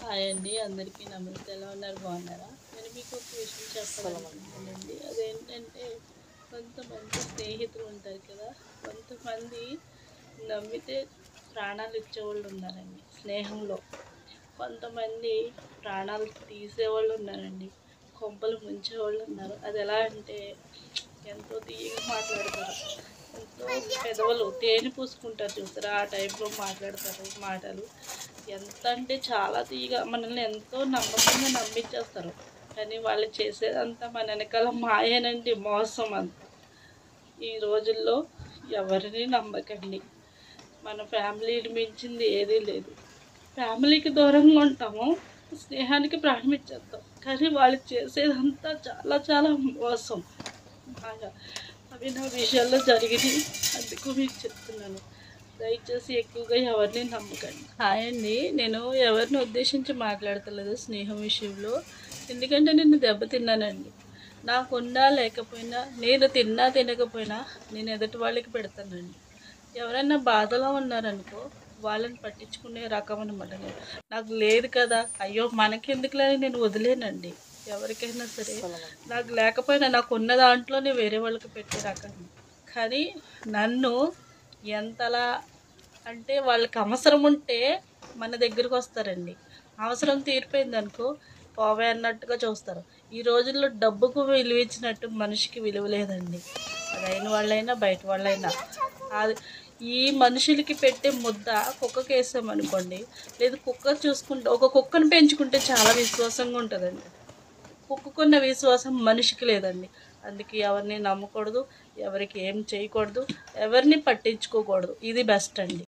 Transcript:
hi అండి అందరికీ నమస్తే ఎలా ఉన్నారు బాగున్నారా నేను మీకు ఒక విషయం చెప్పాలనుకుంటున్నానండి అదేంటంటే కొంతమంది స్నేహితులు ఉంటారు కదా కొంతమంది నమ్మితే ప్రాణాలు ఇచ్చేవాళ్ళు ఉన్నారండి స్నేహంలో కొంతమంది ప్రాణాలు తీసేవాళ్ళు ఉన్నారండి కొంపలు ముంచేవాళ్ళు ఉన్నారు అది ఎలా అంటే ఎంతో తీయగా మాట్లాడతారు ఎంతో పెదవులు తేనె పూసుకుంటారు చూస్తారా ఆ టైంలో మాట్లాడతారు మాటలు ఎంత అంటే చాలా తీయగా మనల్ని ఎంతో నమ్మకంగా నమ్మించేస్తారు కానీ వాళ్ళు చేసేదంతా మన వెనకాల మాయనండి మోసం అంతా ఈ రోజుల్లో ఎవరిని నమ్మకండి మన ఫ్యామిలీని మించింది ఏదీ లేదు ఫ్యామిలీకి దూరంగా ఉంటాము స్నేహానికి ప్రాణం ఇచ్చేస్తాం కానీ వాళ్ళు చేసేదంతా చాలా చాలా మోసం బాగా అవి నా విషయాల్లో జరిగినాయి అందుకు మీకు చెప్తున్నాను దయచేసి ఎక్కువగా ఎవరిని నమ్మకండి హాయ్ అండి నేను ఎవరిని ఉద్దేశించి మాట్లాడతలేదు స్నేహం విషయంలో ఎందుకంటే నేను దెబ్బతిన్నానండి నాకున్నా లేకపోయినా నేను తిన్నా తినకపోయినా నేను ఎదుటి వాళ్ళకి పెడతానండి ఎవరైనా బాధలో ఉన్నారనుకో వాళ్ళని పట్టించుకునే రకం అనమాట నేను నాకు లేదు కదా అయ్యో మనకెందుకులే అని నేను వదిలేనండి ఎవరికైనా సరే నాకు లేకపోయినా నాకు ఉన్న దాంట్లోనే వేరే వాళ్ళకి పెట్టే రకం కానీ నన్ను ఎంతలా అంటే వాళ్ళకి అవసరం ఉంటే మన దగ్గరకు వస్తారండి అవసరం తీరిపోయింది అనుకో పోవే అన్నట్టుగా చూస్తారు ఈ రోజుల్లో డబ్బుకు విలువ ఇచ్చినట్టు మనిషికి విలువ లేదండి అది అయిన వాళ్ళైనా బయట వాళ్ళైనా అది ఈ మనుషులకి పెట్టే ముద్ద కుక్కకి వేసామనుకోండి లేదు కుక్క చూసుకుంటే ఒక కుక్కను పెంచుకుంటే చాలా విశ్వాసంగా ఉంటుందండి కుక్కుకున్న విశ్వాసం మనిషికి లేదండి అందుకే ఎవరిని నమ్మకూడదు ఎవరికి ఏం చేయకూడదు ఎవరిని పట్టించుకోకూడదు ఇది బెస్ట్ అండి